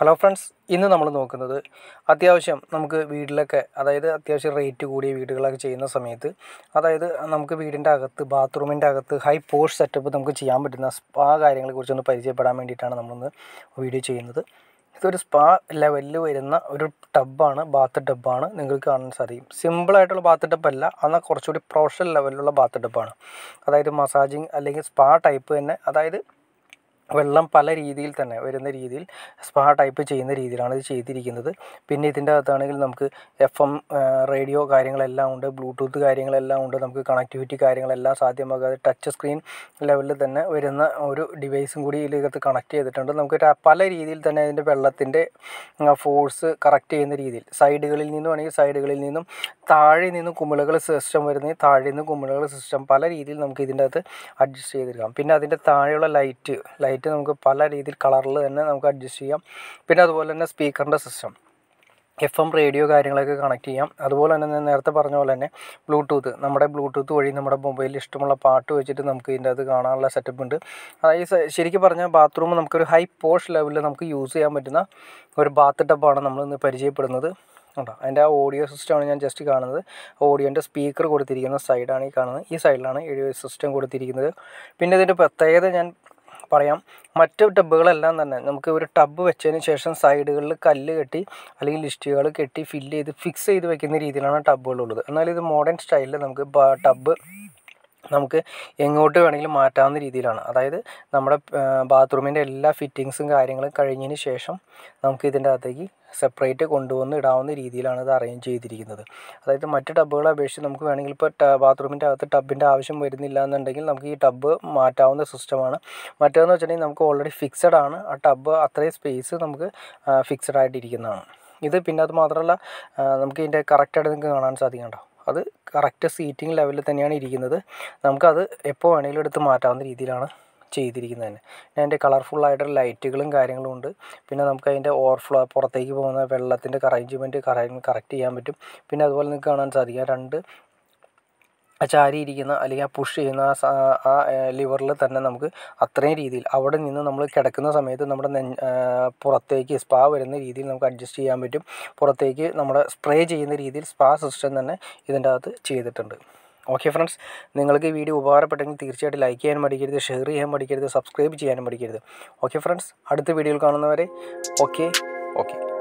hello friends ഇന്ന് നമ്മൾ നോക്കുന്നത് അത്യാവശ്യം നമുക്ക് വീട്ടിലൊക്കെ അതായത് അത്യാവശ്യം റേറ്റ് കൂടിയ വീടുകളൊക്കെ ചെയ്യുന്ന സമയത്ത് അതായത് നമുക്ക് വീടിൻ്റെ അകത്ത് ബാത്റൂമിൻ്റെ അകത്ത് ഹൈ പോഷ് സെറ്റപ്പ് നമുക്ക് ചെയ്യാൻ പറ്റുന്ന സ്പാ കാര്യങ്ങളെ കുറിച്ചൊന്ന് പരിചയപ്പെടാൻ വേണ്ടിയിട്ടാണ് നമ്മളൊന്ന് വീഡിയോ ചെയ്യുന്നത് ഇതൊരു സ്പാ ലെവലിൽ വരുന്ന ഒരു ടബ്ബാണ് ബാത്ത് ടബ്ബാണ് നിങ്ങൾക്ക് കാണാൻ സാധിക്കും സിമ്പിളായിട്ടുള്ള ബാത്ത് ടബ് അല്ല എന്നാൽ കുറച്ചുകൂടി പ്രൊഫഷണൽ ലെവലിലുള്ള ബാത്ത് ടബ്ബാണ് അതായത് മസാജിങ് അല്ലെങ്കിൽ സ്പാ ടൈപ്പ് തന്നെ അതായത് വെള്ളം പല രീതിയിൽ തന്നെ വരുന്ന രീതിയിൽ സ്പാ ടൈപ്പ് ചെയ്യുന്ന രീതിയിലാണ് ഇത് ചെയ്തിരിക്കുന്നത് പിന്നെ ഇതിൻ്റെ അകത്താണെങ്കിൽ നമുക്ക് എഫ് എം റേഡിയോ കാര്യങ്ങളെല്ലാം ഉണ്ട് ബ്ലൂടൂത്ത് കാര്യങ്ങളെല്ലാം ഉണ്ട് നമുക്ക് കണക്ടിവിറ്റി കാര്യങ്ങളെല്ലാം സാധ്യമാകാതെ ടച്ച് സ്ക്രീൻ ലെവലിൽ തന്നെ വരുന്ന ഒരു ഡിവൈസും കൂടി ഇതിനകത്ത് കണക്ട് ചെയ്തിട്ടുണ്ട് നമുക്ക് ര- പല രീതിയിൽ തന്നെ അതിൻ്റെ വെള്ളത്തിൻ്റെ ഫോഴ്സ് കറക്റ്റ് ചെയ്യുന്ന രീതിയിൽ സൈഡുകളിൽ നിന്നും ആണെങ്കിൽ സൈഡുകളിൽ നിന്നും താഴെ നിന്ന് കുമിളകൾ സിസ്റ്റം വരുന്ന താഴെ നിന്ന് കുമിളകൾ സിസ്റ്റം പല രീതിയിൽ നമുക്ക് ഇതിൻ്റെ അകത്ത് അഡ്ജസ്റ്റ് ചെയ്തെടുക്കാം പിന്നെ അതിൻ്റെ താഴെയുള്ള ലൈറ്റ് ലൈറ്റ് നമുക്ക് പല രീതിയിൽ കളറിൽ തന്നെ നമുക്ക് അഡ്ജസ്റ്റ് ചെയ്യാം പിന്നെ അതുപോലെ തന്നെ സ്പീക്കറിൻ്റെ സിസ്റ്റം എഫ് എം റേഡിയോ കാര്യങ്ങളൊക്കെ കണക്ട് ചെയ്യാം അതുപോലെ തന്നെ ഞാൻ നേരത്തെ പറഞ്ഞ പോലെ തന്നെ ബ്ലൂടൂത്ത് നമ്മുടെ ബ്ലൂടൂത്ത് വഴി നമ്മുടെ മൊബൈലിൽ ഇഷ്ടമുള്ള പാട്ട് വെച്ചിട്ട് നമുക്ക് ഇതിൻ്റെ അത് കാണാനുള്ള സെറ്റപ്പ് ഉണ്ട് അതായത് സ- ശരിക്കും പറഞ്ഞാൽ ബാത്റൂം നമുക്കൊരു ഹൈ പോഷ് ലെവലിൽ നമുക്ക് യൂസ് ചെയ്യാൻ പറ്റുന്ന ഒരു ബാത്ത് ടബാണ് നമ്മൾ ഇന്ന് പരിചയപ്പെടുന്നത് ഉണ്ടോ അതിൻ്റെ ആ ഓഡിയോ സിസ്റ്റമാണ് ഞാൻ ജസ്റ്റ് കാണുന്നത് ഓഡിയോൻ്റെ സ്പീക്കർ കൊടുത്തിരിക്കുന്ന സൈഡാണ് ഈ കാണുന്നത് ഈ സൈഡിലാണ് ഓഡിയോ സിസ്റ്റം കൊടുത്തിരിക്കുന്നത് പിന്നെ ഇതിൻ്റെ പ്രത്യേകത ഞാൻ പറയാം മറ്റു ടബുകളെല്ലാം തന്നെ നമുക്ക് ഒരു ടബ് വെച്ചതിന് ശേഷം സൈഡുകളിൽ കല്ല് കെട്ടി അല്ലെങ്കിൽ ലിസ്റ്റുകൾ കെട്ടി ഫില്ല് ചെയ്ത് ഫിക്സ് ചെയ്ത് വെക്കുന്ന രീതിയിലാണ് ടബുകളുള്ളത് എന്നാൽ ഇത് മോഡേൺ സ്റ്റൈലിൽ നമുക്ക് ടബ് നമുക്ക് എങ്ങോട്ട് വേണമെങ്കിലും മാറ്റാവുന്ന രീതിയിലാണ് അതായത് നമ്മുടെ ബാത്റൂമിൻ്റെ എല്ലാ ഫിറ്റിങ്സും കാര്യങ്ങളും കഴിഞ്ഞതിന് ശേഷം നമുക്ക് ഇതിൻ്റെ അകത്തേക്ക് സെപ്പറേറ്റ് കൊണ്ടുവന്ന് ഇടാവുന്ന രീതിയിലാണ് ഇത് അറേഞ്ച് ചെയ്തിരിക്കുന്നത് അതായത് മറ്റ് ടബുകളെ അപേക്ഷിച്ച് നമുക്ക് വേണമെങ്കിൽ ഇപ്പോൾ ബാത്റൂമിൻ്റെ അകത്ത് ടബിൻ്റെ ആവശ്യം വരുന്നില്ല എന്നുണ്ടെങ്കിൽ നമുക്ക് ഈ ടബ് മാറ്റാവുന്ന സിസ്റ്റമാണ് മറ്റേതെന്ന് വെച്ചിട്ടുണ്ടെങ്കിൽ നമുക്ക് ഓൾറെഡി ഫിക്സഡ് ആണ് ആ ടബ് അത്രയും സ്പേസ് നമുക്ക് ഫിക്സഡ് ആയിട്ടിരിക്കുന്നതാണ് ഇത് പിന്നെ അത് മാത്രമല്ല ആ, നമുക്ക് ഇതിൻ്റെ കറക്റ്റായിട്ട് നിങ്ങൾക്ക് കാണാൻ സാധിക്കും കേട്ടോ അത് കറക്റ്റ് സീറ്റിംഗ് ലെവലിൽ തന്നെയാണ് ഇരിക്കുന്നത് നമുക്കത് എപ്പോൾ വേണമെങ്കിലും എടുത്ത് മാറ്റാവുന്ന രീതിയിലാണ് ചെയ്തിരിക്കുന്നത് തന്നെ പിന്നെ അതിൻ്റെ കളർഫുള്ളായിട്ടുള്ള ലൈറ്റുകളും കാര്യങ്ങളും ഉണ്ട് പിന്നെ നമുക്ക് അതിൻ്റെ ഓവർഫ്ലോ പുറത്തേക്ക് പോകുന്ന വെള്ളത്തിൻ്റെ അറേഞ്ച്മെൻറ്റ് കറക്റ്റ് ചെയ്യാൻ പറ്റും പിന്നെ അതുപോലെ നിങ്ങൾക്ക് കാണാൻ സാധിക്കും ആ രണ്ട് ആ ചാരി ഇരിക്കുന്ന അല്ലെങ്കിൽ ആ പുഷ് ചെയ്യുന്ന ആ സ- ആ ലിവറിൽ തന്നെ നമുക്ക് അത്രയും രീതിയിൽ അവിടെ നിന്ന് നമ്മൾ കിടക്കുന്ന സമയത്ത് നമ്മുടെ നെഞ്ച് ആ, പുറത്തേക്ക് സ്പാ വരുന്ന രീതിയിൽ നമുക്ക് അഡ്ജസ്റ്റ് ചെയ്യാൻ പറ്റും പുറത്തേക്ക് നമ്മുടെ സ്പ്രേ ചെയ്യുന്ന രീതിയിൽ സ്പാ സിസ്റ്റം തന്നെ ഇതിൻ്റെ അകത്ത് ചെയ്തിട്ടുണ്ട് ഓക്കെ ഫ്രണ്ട്സ് നിങ്ങൾക്ക് ഈ വീഡിയോ ഉപകാരപ്പെട്ടെങ്കിൽ തീർച്ചയായിട്ടും ലൈക്ക് ചെയ്യാൻ മടിക്കരുത് ഷെയർ ചെയ്യാൻ മടിക്കരുത് സബ്സ്ക്രൈബ് ചെയ്യാനും മടിക്കരുത് ഓക്കെ ഫ്രണ്ട്സ് അടുത്ത വീഡിയോയിൽ കാണുന്നവരെ ഓക്കെ ഓക്കെ